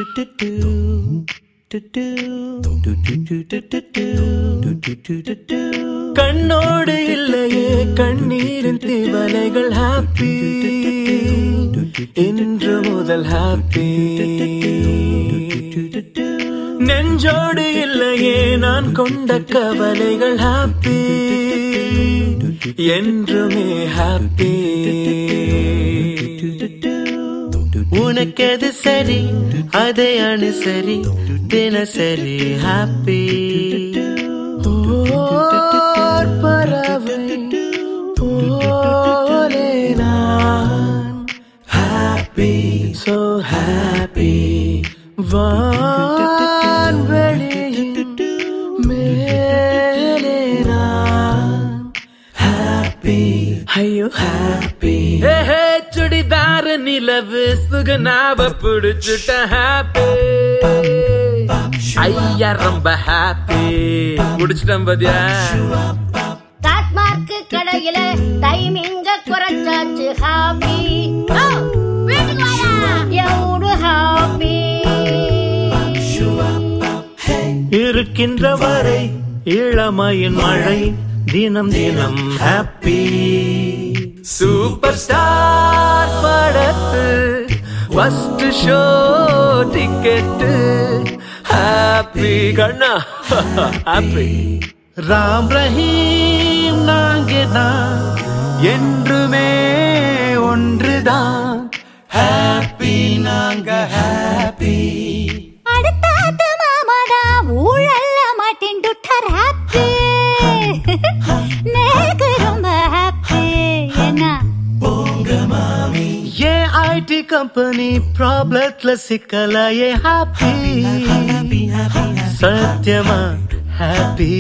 கண்ணோடு இல்லையே கண்ணீரின் திவலைகள் ஹாப்பி இன்று முதல் ஹாப்பி நெஞ்சோடு இல்லையே நான் கொண்ட கவலைகள் ஹாப்பி என்றுமே ஹாப்பி உனக்கெது சரி அதை அனுசரி தினசரி ஹாப்பி பறவை போலே நான் ஹாப்பி so happy வான்வெளியின் மேலே நான் happy ஐயோ happy ஹே சுடிதார நிலவு சுகனாவ புடிச்சுட்ட ஹாப்பி ஐயா ரொம்ப ஹாப்பி புடிச்சிட்டேன் பாத்தியா டாட்மார்க் கடையில டைமிங்க குறைச்சாச்சு ஹாப்பி எவ்வளவு ஹாப்பி இருக்கின்ற வரை இளமையின் மழை தினம் தினம் ஹாப்பி சூப்பர் ஸ்டார் படத்து ஃபர்ஸ்ட் ஷோ டிக்கெட்டு ஹாப்பி கண்ணா ஹாப்பி ராம் ரஹீம் நாங்க தான் என்றுமே ஒன்றுதான் ஹாப்பி நாங்க ஹாப்பி அடுத்தாத்த மாமாடா ஊழல்ல மாட்டேன் டுட்டர் ஹாப்பி நேக்கு ரொம்ப ஹாப்பி என்ன ஏன் ஐடி கம்பெனி ப்ராப்ளத்துல சிக்கலையே ஹாப்பி சத்தியமா ஹாப்பி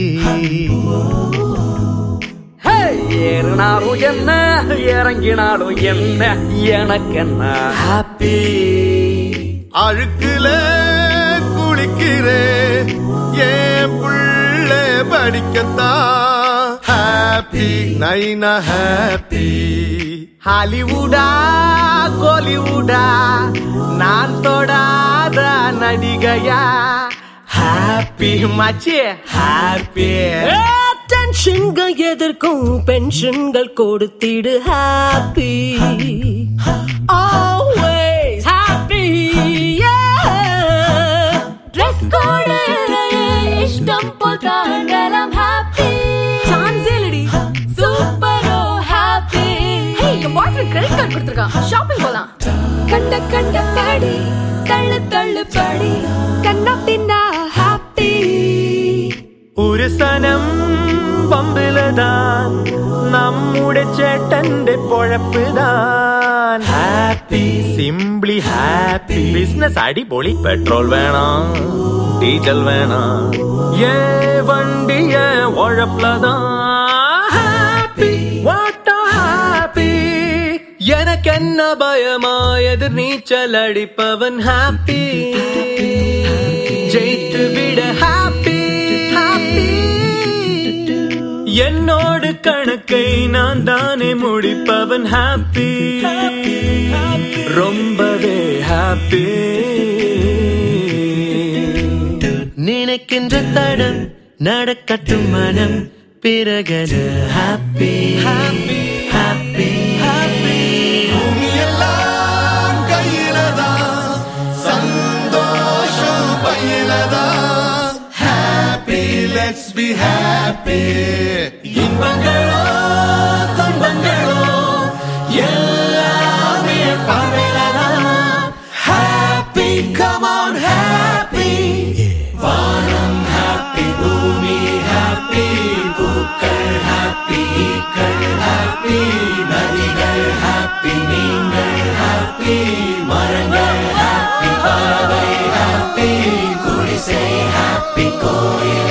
ஏறினாலும் என்ன இறங்கினாலும் என்ன எனக்கு என்ன ஹாப்பி அழுக்குல குளிக்கிறேன் ஏன் புள்ள படிக்கத்தான் ஹாப்பி நைனா ஹாப்பி ஹாலிவுடா கோலிவுடா நான் தொடாத நடிகையா ஹாப்பி மச்சி ஹாப்பி டென்ஷன்கள் எதற்கும் பென்ஷன்கள் கொடுத்திடு happy always happy dress code இஷ்டம் போல் காண்டலாம் ஹாப்பி சான்ஸே இல்லடி சூப்பரோ ஹாப்பி ஹே என் பாய் ஃப்ரெண்ட் கிரெடிட் கார்டு கொடுத்துருக்கான் ஷாப்பிங் போலாம் கண்ட கண்ட பாடி தள்ளு தள்ளு பாடி கண்ணா பின்னா ஹாப்பி ഒരു സനം പമ്പിലതാൻ നമ്മുടെ ചേട്ടന്റെ പൊഴപ്പുതാൻ ഹാപ്പി സിംപ്ലി ഹാപ്പി ബിസിനസ് അടിപൊളി പെട്രോൾ വേണം ഡീസൽ വേണം ഏ വണ്ടിയ ഉഴപ്പുലതാൻ ഹാപ്പി വാട്ട ഹാപ്പി எனக்கென்ன பயமா எதிர் நீச்சல் அடிப்பவன் ஹாப்பி ஜெயித்து விட ஹாப்பி ஹாப்பி என்னோடு கணக்கை நான் தானே முடிப்பவன் ஹாப்பி ரொம்பவே ஹாப்பி நினைக்கின்ற தடம் நடக்கட்டும் மனம் பிறகது ஹாப்பி ஹாப்பி ஹாப்பி ஹாப்பி எல்லாம் கையிலதான் சந்தோஷம் பையிலதான் ஹாப்பி லெட்ஸ் பி ஹாப்பி இன்பங்களோ துன்பங்களோ எல்லாமே பகலதான் ஹாப்பி கமான் ஹாப்பி வானம் ஹாப்பி பூமி ஹாப்பி பூக்கள் ஹாப்பி ஈக்கள் ஹாப்பி நதிகள் ஹாப்பி நீங்கள் ஹாப்பி மரங்கள் ஹாப்பி பறவை ஹாப்பி குடிசை ஹாப்பி கோயில்